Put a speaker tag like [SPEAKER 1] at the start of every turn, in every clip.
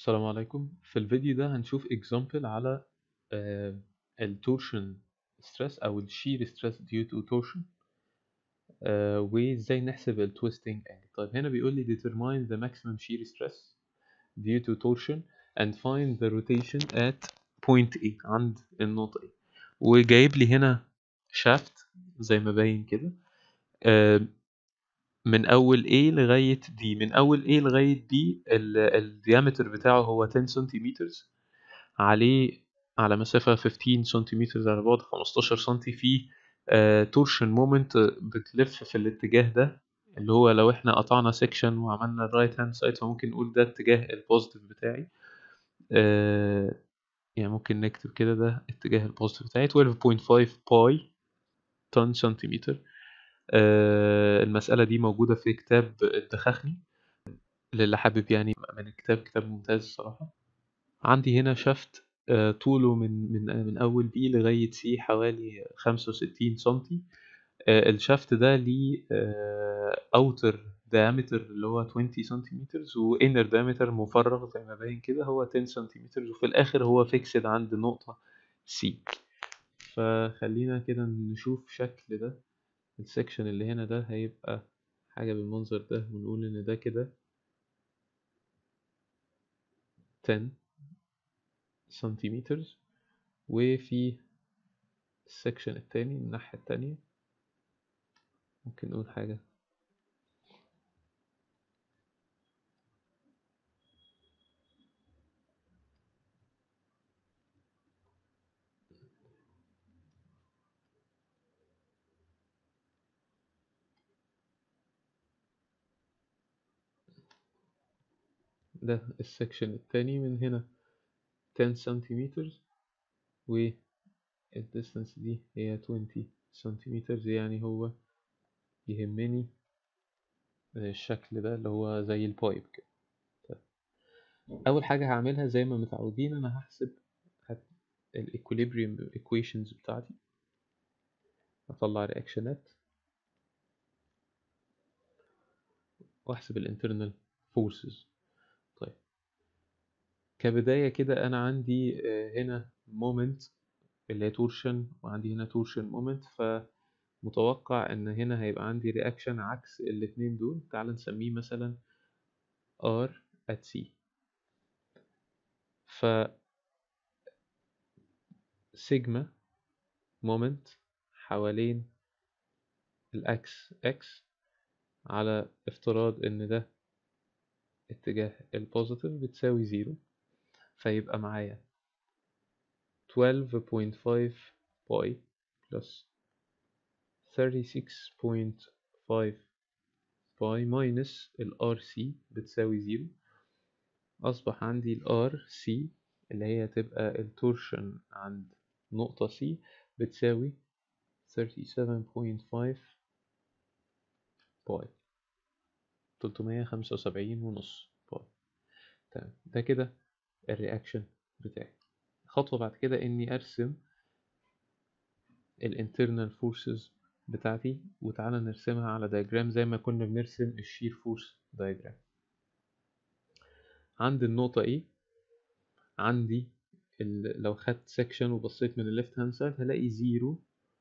[SPEAKER 1] السلام عليكم في الفيديو ده هنشوف example على آه، ال torsion stress أو ال shear stress due to torsion آه، وإزاي نحسب ال twisting angle طيب هنا بيقول لي determine the maximum shear stress due to torsion and find the rotation at point A عند النقطة A وجايب لي هنا shaft زي ما باين كده آه، من أول A لغاية D من أول A لغاية D ال- الديامتر بتاعه هو 10 سنتيمتر عليه على مسافة 15 سنتيمتر على بعد 15 سنتي في تورشن مومنت بتلف في الاتجاه ده اللي هو لو احنا قطعنا سيكشن وعملنا الرايت هاند سايد فممكن نقول ده اتجاه البوزيتيف بتاعي آه، يعني ممكن نكتب كده ده اتجاه البوزيتيف بتاعي 12.5 باي طن سنتيمتر آه، المسألة دي موجودة في كتاب الدخاخني للي حابب يعني من الكتاب كتاب ممتاز الصراحة عندي هنا شفت آه، طوله من من من أول بي لغاية سي حوالي 65 سنتي آه، الشفت ده ليه اوتر diameter اللي هو 20 سنتيمتر وانر diameter مفرغ زي ما باين كده هو 10 سنتيمتر وفي الآخر هو فيكسد عند نقطة سي فخلينا كده نشوف شكل ده السكشن اللي هنا ده هيبقى حاجة بالمنظر ده ونقول إن ده كده 10 سنتيمتر وفي السكشن التاني الناحية التانية ممكن نقول حاجة ده السكشن التاني من هنا 10 سنتيمتر والديستانس دي هي 20 سنتيمتر يعني هو يهمني الشكل ده اللي هو زي البايب كده طيب. أول حاجة هعملها زي ما متعودين أنا هحسب الايكوليبريم equations بتاعتي أطلع رياكشنات وأحسب الانترنال فورسز طيب كبداية كده أنا عندي آه، هنا مومنت اللي هي تورشن وعندي هنا تورشن مومنت فمتوقع إن هنا هيبقى عندي رياكشن عكس الاتنين دول تعال نسميه مثلا R at C ف سيجما مومنت حوالين الأكس X على افتراض إن ده اتجاه البوزيتيف بتساوي زيرو فيبقى معايا 12.5 باي بلس 36.5 باي ماينس ال RC بتساوي زيرو أصبح عندي ال RC اللي هي تبقى التورشن عند نقطة C بتساوي 37.5 باي 375 ونص باي تمام ده كده الرياكشن بتاعي خطوة بعد كده إني أرسم الانترنال فورسز بتاعتي وتعالى نرسمها على دايجرام زي ما كنا بنرسم الشير فورس دايجرام عند النقطة A عندي ال- لو خدت سيكشن وبصيت من الليفت هاند سايد هلاقي زيرو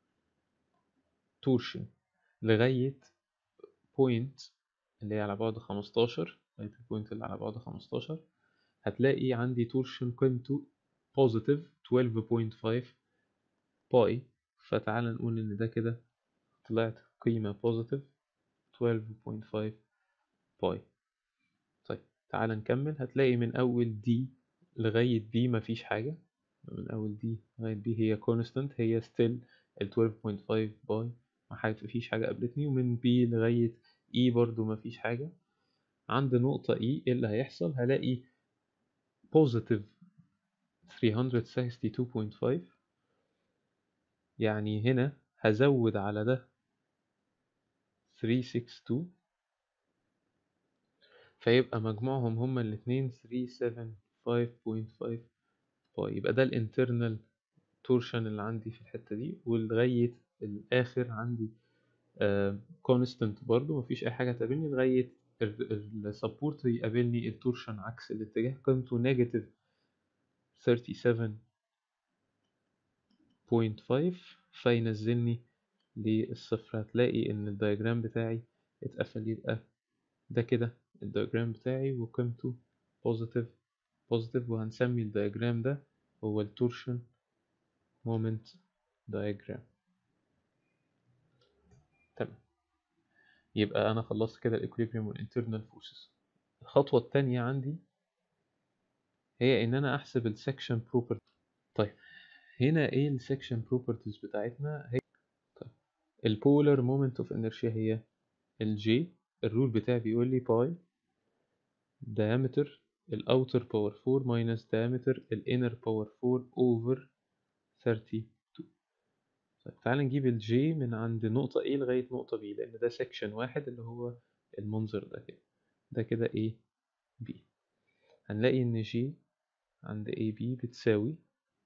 [SPEAKER 1] تورشن لغاية بوينت اللي هي على بعد 15 لغاية البوينت اللي على بعد 15 هتلاقي عندي تورشن قيمته positive 12.5 باي فتعال نقول إن ده كده طلعت قيمة positive 12.5 باي طيب تعال نكمل هتلاقي من أول دي لغاية بي مفيش حاجة من أول دي لغاية بي هي constant هي still ال 12.5 باي ما حاجة مفيش حاجة قابلتني ومن بي لغاية E برضو مفيش حاجة عند نقطة E إيه اللي هيحصل هلاقي positive 362.5 يعني هنا هزود على ده 362 فيبقى مجموعهم هما الاتنين 375.5 باي يبقى ده الانترنال تورشن اللي عندي في الحتة دي ولغاية الآخر عندي كونستنت برضو مفيش أي حاجة تقابلني لغاية السبورت يقابلني التورشن عكس الاتجاه قيمته نيجاتيف 37.5 فينزلني للصفر هتلاقي ان الدياجرام بتاعي اتقفل يبقى ده كده الدياجرام بتاعي وقيمته بوزيتيف بوزيتيف وهنسمي الدياجرام ده هو التورشن مومنت دياجرام تمام يبقى انا خلصت كده الايكوليبريم والانترنال فورسز الخطوه الثانيه عندي هي ان انا احسب السكشن بروبرتي طيب هنا ايه السكشن بروبرتيز بتاعتنا هي طيب البولر مومنت اوف انرشيا هي الجي الرول بتاعي بيقول لي باي diameter الاوتر باور 4 minus diameter الانر باور 4 over 32 طيب تعال نجيب الجي من عند نقطة A لغاية نقطة B لأن ده سكشن واحد اللي هو المنظر ده كده ده كده A B هنلاقي إن جي عند AB بتساوي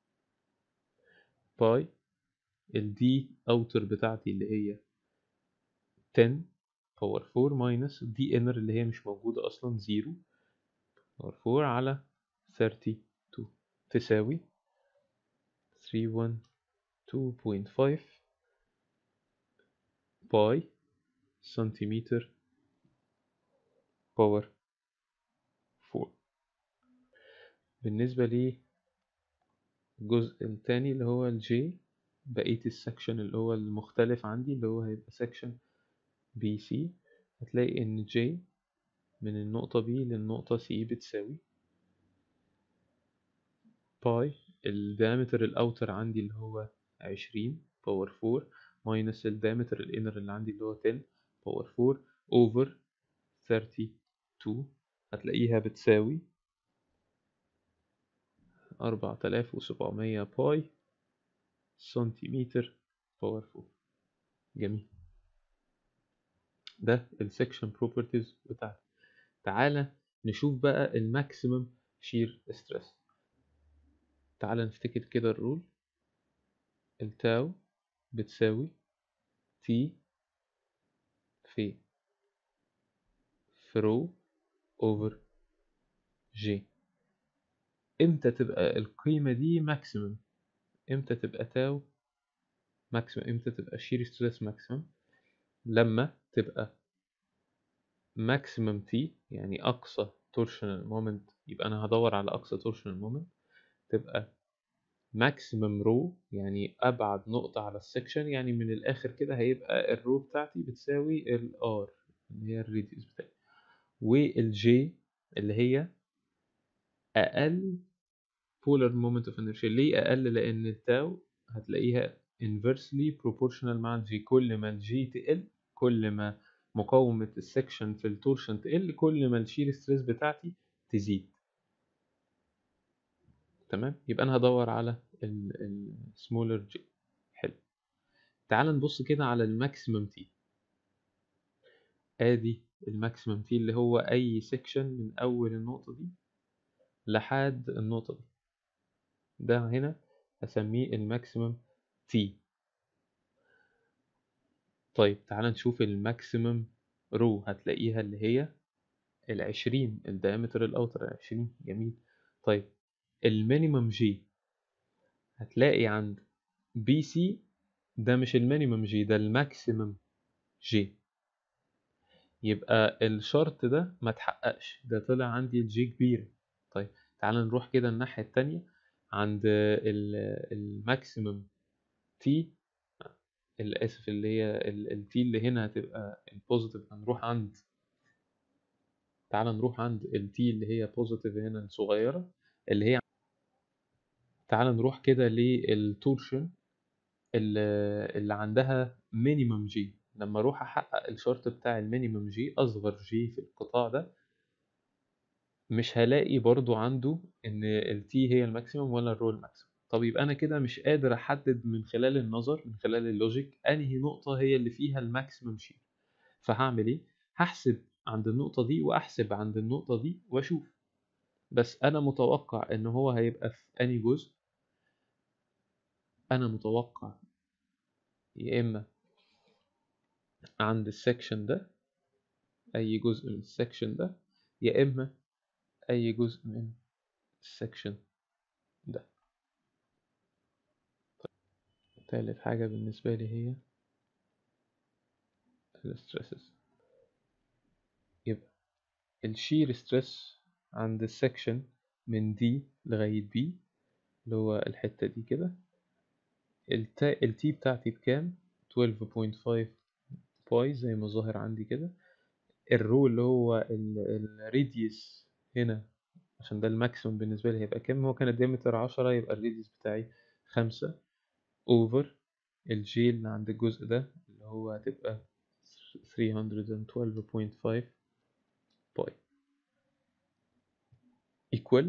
[SPEAKER 1] باي الدي اوتر بتاعتي اللي هي 10 باور 4 ماينس دي انر اللي هي مش موجودة أصلا زيرو باور 4 على 32 تساوي 312.5 باي سنتيمتر باور 4 بالنسبة لي الجزء التاني اللي هو الجي بقية السكشن اللي هو المختلف عندي اللي هو هيبقى سكشن بي سي هتلاقي ان جي من النقطة B للنقطة C بتساوي باي الديامتر الأوتر عندي اللي هو عشرين باور فور ماينس الديامتر الانر اللي عندي اللي هو 10 باور فور اوفر 32 هتلاقيها بتساوي أربعة آلاف وسبعمية باي سنتيمتر باور فور جميل ده السكشن بروبرتيز بتاعتي تعالى نشوف بقى الماكسيمم شير ستريس تعالى نفتكر كده الرول التاو بتساوي تي في فرو اوفر جي امتى تبقى القيمة دي ماكسيمم امتى تبقى تاو ماكسيمم امتى تبقى شير ستريس ماكسيمم لما تبقى ماكسيمم تي يعني اقصى تورشنال مومنت يبقى انا هدور على اقصى تورشنال مومنت تبقى ماكسيمم رو يعني ابعد نقطة على السكشن يعني من الاخر كده هيبقى الرو بتاعتي بتساوي الار اللي هي الريديوس بتاعي والجي اللي هي اقل polar moment of inertia ليه اقل لان التاو هتلاقيها inversely proportional مع الجي كل ما الجي تقل كل ما مقاومة السكشن في التورشن تقل كل ما الشير ستريس بتاعتي تزيد تمام يبقى انا هدور على السمولر جي حلو تعال نبص كده على الماكسيمم تي ادي الماكسيمم تي اللي هو اي سيكشن من اول النقطة دي لحد النقطة دي ده هنا هسميه الماكسيمم تي طيب تعال نشوف الماكسيمم رو هتلاقيها اللي هي العشرين الدايمتر الاوتر العشرين جميل طيب المينيمم جي هتلاقي عند بي سي ده مش المينيمم جي ده الماكسيمم جي يبقى الشرط ده ما تحققش ده طلع عندي الجي كبيرة طيب تعال نروح كده الناحية التانية عند الماكسيمم تي الاسف اللي هي التي اللي هنا هتبقى البوزيتيف هنروح عند تعال نروح عند التي اللي هي بوزيتيف هنا الصغيرة اللي هي تعال نروح كده للتورشن اللي, اللي عندها مينيمم جي لما اروح احقق الشرط بتاع المينيمم جي اصغر جي في القطاع ده مش هلاقي برضو عنده ان التي هي الماكسيمم ولا الرو الماكسيمم طب يبقى انا كده مش قادر احدد من خلال النظر من خلال اللوجيك انهي نقطة هي اللي فيها الماكسيمم شير فهعمل ايه هحسب عند النقطة دي واحسب عند النقطة دي واشوف بس انا متوقع ان هو هيبقى في انهي جزء انا متوقع يا اما عند السكشن ده أي جزء من السكشن ده يا إما أي جزء من السكشن ده تالت حاجة بالنسبة لي هي الستريسز يبقى الشير ستريس عند السكشن من دي لغاية بي اللي هو الحتة دي كده التي بتاعتي بكام 12.5 باي زي ما ظاهر عندي كده الرو اللي هو الراديوس هنا عشان ده الماكسيموم بالنسبة لي هيبقى كام هو كان الديامتر عشرة يبقى الراديوس بتاعي خمسة اوفر الجي اللي عند الجزء ده اللي هو هتبقى 312.5 باي equal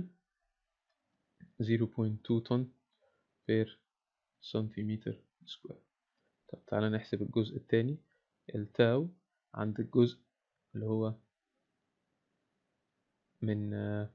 [SPEAKER 1] 0.2 طن per سنتيمتر سكوير طب تعالى نحسب الجزء التاني التاو عند الجزء اللي هو من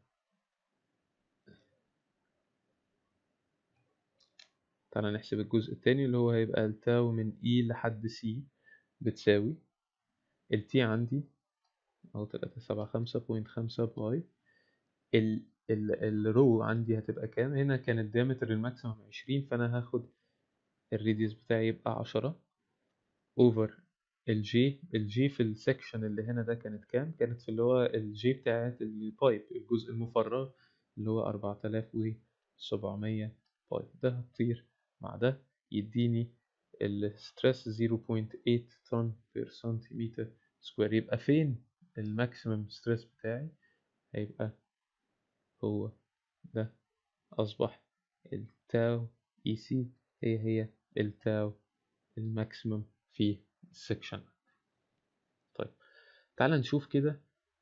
[SPEAKER 1] تعالى نحسب الجزء التاني اللي هو هيبقى التاو من E لحد C بتساوي التي عندي أو تلاتة سبعة خمسة بوينت خمسة باي ال ال الرو عندي هتبقى كام هنا كان الديامتر الماكسيمم عشرين فأنا هاخد الراديوس بتاعي يبقى عشرة اوفر الجي الجي في السكشن اللي هنا ده كانت كام كانت في اللي هو الجي بتاعت البايب الجزء المفرغ اللي هو أربعة آلاف وسبعمية بايب ده هتطير مع ده يديني الستريس 0.8 طن بير سنتيمتر سكوير يبقى فين الماكسيمم ستريس بتاعي هيبقى هو ده أصبح التاو اي سي هي هي التاو الماكسيمم في السكشن طيب تعال نشوف كده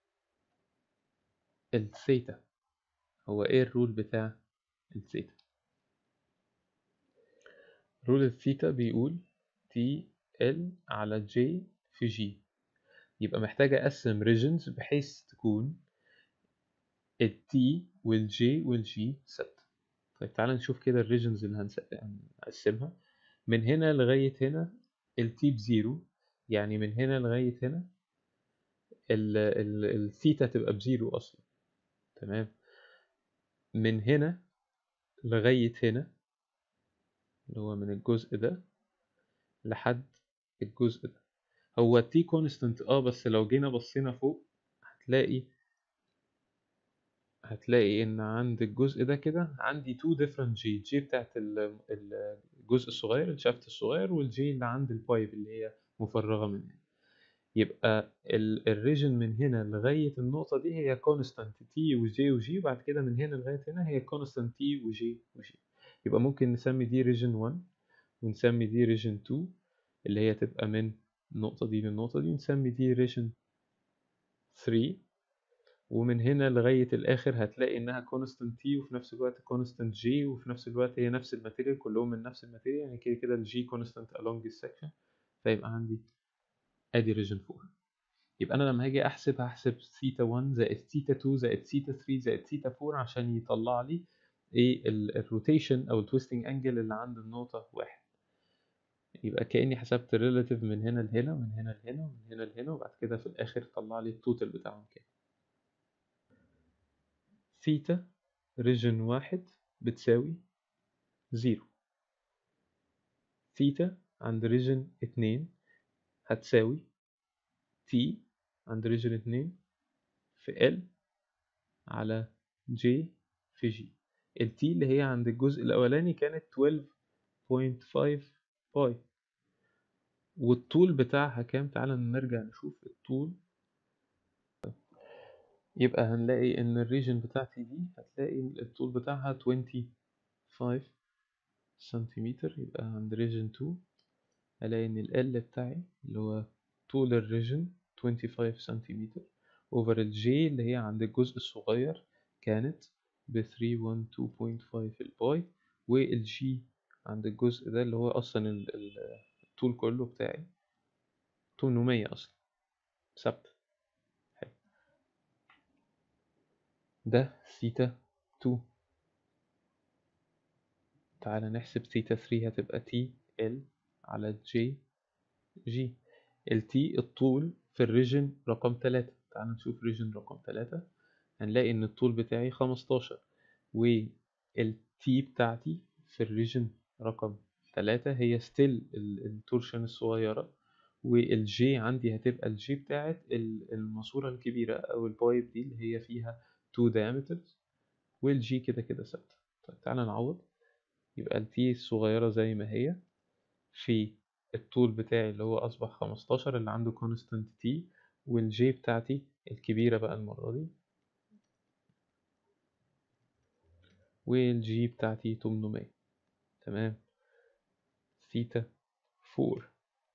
[SPEAKER 1] الثيتا هو ايه الرول بتاع الثيتا رول الثيتا بيقول تي ال على جي في جي يبقى محتاج اقسم ريجنز بحيث تكون التي والجي والجي ثابته طيب تعال نشوف كده الريجنز اللي هنقسمها من هنا لغاية هنا التي بزيرو يعني من هنا لغاية هنا الثيتا تبقى بزيرو أصلا تمام من هنا لغاية هنا اللي هو من الجزء ده لحد الجزء ده هو تي كونستنت اه بس لو جينا بصينا فوق هتلاقي هتلاقي ان عند الجزء ده كده عندي تو different جي جي بتاعت الجزء الصغير الشافت الصغير والجي اللي عند البايب اللي هي مفرغة من هنا يبقى الريجن من هنا لغاية النقطة دي هي كونستانت تي وجي وجي وبعد كده من هنا لغاية هنا هي كونستانت تي وجي وجي يبقى ممكن نسمي دي ريجن 1 ونسمي دي ريجن 2 اللي هي تبقى من النقطة دي للنقطة دي نسمي دي ريجن 3 ومن هنا لغاية الآخر هتلاقي إنها كونستانت تي وفي نفس الوقت كونستانت جي وفي نفس الوقت هي نفس الماتيريال كلهم من نفس الماتيريال يعني كده كده الجي كونستانت along السكشن فيبقى عندي ادي ريجن 4 يبقى انا لما هاجي احسب هحسب ثيتا 1 زائد ثيتا 2 زائد ثيتا 3 زائد ثيتا 4 عشان يطلع لي ايه الروتيشن او التويستنج انجل اللي عند النقطة واحد يبقى كأني حسبت الريلاتيف من هنا لهنا ومن هنا لهنا ومن هنا لهنا وبعد كده في الآخر طلع لي التوتال بتاعهم كام ثيتا ريجن واحد بتساوي زيرو ثيتا عند ريجن اتنين هتساوي تي عند ريجن اتنين في ال على جي في جي التي اللي هي عند الجزء الأولاني كانت 12.5 باي والطول بتاعها كام تعالى نرجع نشوف الطول يبقى هنلاقي ان الريجن بتاعتي دي هتلاقي الطول بتاعها 25 سنتيمتر يبقى عند ريجن 2 هلاقي ان ال بتاعي اللي هو طول الريجن 25 سنتيمتر اوفر الجي اللي هي عند الجزء الصغير كانت ب 312.5 الباي والجي عند الجزء ده اللي هو اصلا الطول كله بتاعي 800 اصلا ثابت ده ثيتا 2 تعالى نحسب ثيتا 3 هتبقى تي ال على جي جي التي الطول في الريجن رقم تلاتة تعال نشوف ريجن رقم تلاتة هنلاقي ان الطول بتاعي خمستاشر والتي بتاعتي في الريجن رقم تلاتة هي ستيل التورشن الصغيرة والجي عندي هتبقى الجي بتاعت ال- الماسورة الكبيرة أو البايب دي اللي هي فيها تو diameters والجي كده كده ثابتة طيب تعالى نعوض يبقى التي الصغيرة زي ما هي في الطول بتاعي اللي هو أصبح خمستاشر اللي عنده constant t والجي بتاعتي الكبيرة بقى المرة دي والجي بتاعتي تمنمية تمام ثيتا فور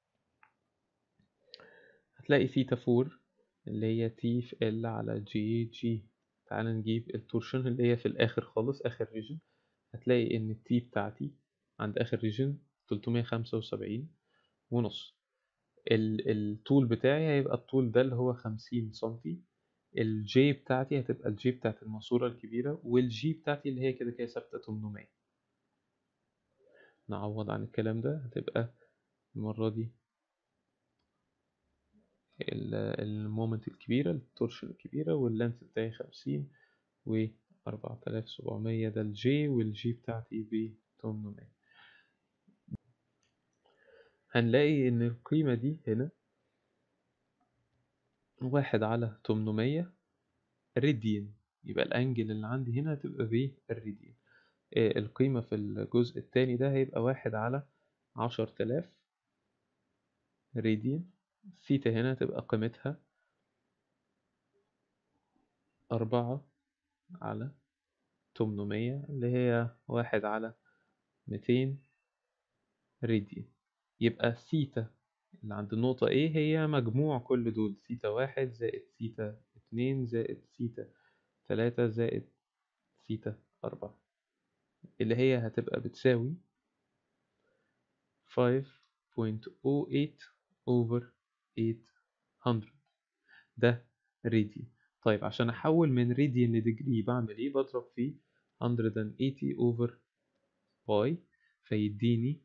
[SPEAKER 1] هتلاقي ثيتا فور اللي هي تي في ال على جي جي تعال نجيب التورشن اللي هي في الآخر خالص آخر ريجن هتلاقي إن التي بتاعتي عند آخر ريجن تلتمية خمسة وسبعين ونص ال- الطول بتاعي هيبقى الطول ده اللي هو خمسين سنتي الجي بتاعتي هتبقى الجي بتاعت الماسورة الكبيرة والجي بتاعتي اللي هي كده كده ثابتة تمنمية نعوض عن الكلام ده هتبقى المرة دي المومنت الكبيرة التورشن الكبيرة واللينث بتاعي خمسين و أربعة آلاف سبعمية ده الجي والجي بتاعتي ب تمنمية هنلاقي إن القيمة دي هنا واحد على تمنمية راديان يبقى الأنجل اللي عندي هنا هتبقى بالراديان آه، القيمة في الجزء التاني ده هيبقى واحد على عشر تلاف راديان ثيتا هنا هتبقى قيمتها أربعة على تمنمية اللي هي واحد على ميتين راديان يبقى ثيتا اللي عند النقطة A هي مجموع كل دول ثيتا واحد زائد ثيتا اتنين زائد ثيتا تلاتة زائد ثيتا أربعة اللي هي هتبقى بتساوي 5.08 over 800 ده راديان طيب عشان أحول من راديان لديجري بعمل إيه بضرب في 180 over باي فيديني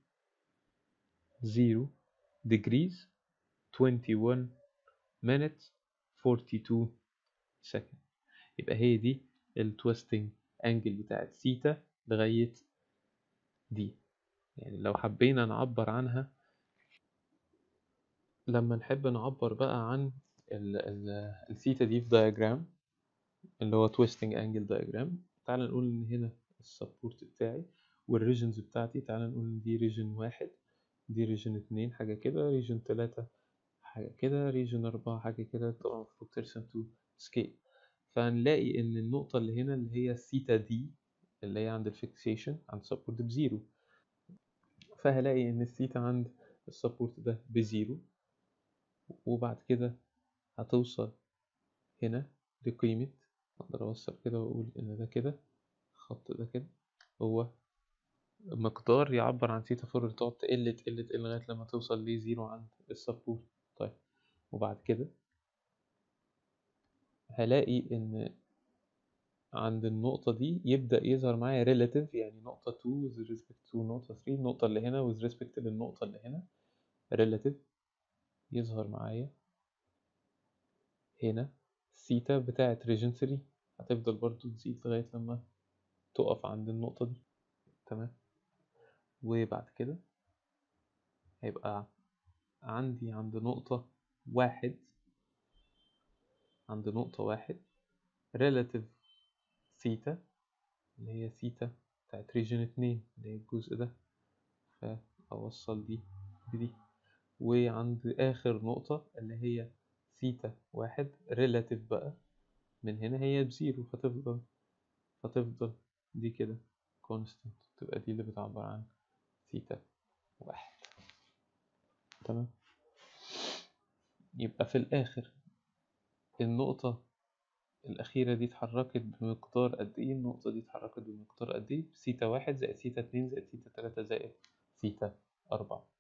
[SPEAKER 1] 0 degrees 21 minutes 42 second يبقى هي دي التويستنج انجل بتاعت ثيتا لغاية دي يعني لو حبينا نعبر عنها لما نحب نعبر بقى عن ال ال الثيتا دي في diagram اللي هو twisting angle diagram تعال نقول ان هنا السبورت بتاعي والريجنز بتاعتي تعال نقول ان دي ريجن واحد دي ريجن اتنين حاجة كده ريجن تلاتة حاجة كده ريجن أربعة حاجة كده طبعا المفروض ترسم تو سكيل فهنلاقي إن النقطة اللي هنا اللي هي ثيتا دي اللي هي عند الفيكسيشن عند سبورت بزيرو فهلاقي إن الثيتا عند السبورت ده بزيرو وبعد كده هتوصل هنا لقيمة أقدر أوصل كده وأقول إن ده كده الخط ده كده هو مقدار يعبر عن ثيتا فور تقعد تقل تقل تقل لغاية لما توصل لزيرو عند السبورت طيب وبعد كده هلاقي إن عند النقطة دي يبدأ يظهر معايا relative يعني نقطة 2 with respect to نقطة 3 النقطة اللي هنا with respect للنقطة اللي هنا relative يظهر معايا هنا ثيتا بتاعة region 3 هتفضل برضو تزيد لغاية لما تقف عند النقطة دي تمام وبعد كده هيبقى عندي عند نقطة واحد عند نقطة واحد relative ثيتا اللي هي ثيتا بتاعت ريجن اتنين اللي هي الجزء ده فأوصل دي بدي وعند آخر نقطة اللي هي ثيتا واحد relative بقى من هنا هي بزيرو فتفضل فتفضل دي كده constant تبقى دي اللي بتعبر عن ثيتا واحد تمام يبقى في الآخر النقطة الأخيرة دي اتحركت بمقدار قد إيه النقطة دي اتحركت بمقدار قد إيه ثيتا واحد زائد ثيتا اتنين زائد ثيتا تلاتة زائد ثيتا أربعة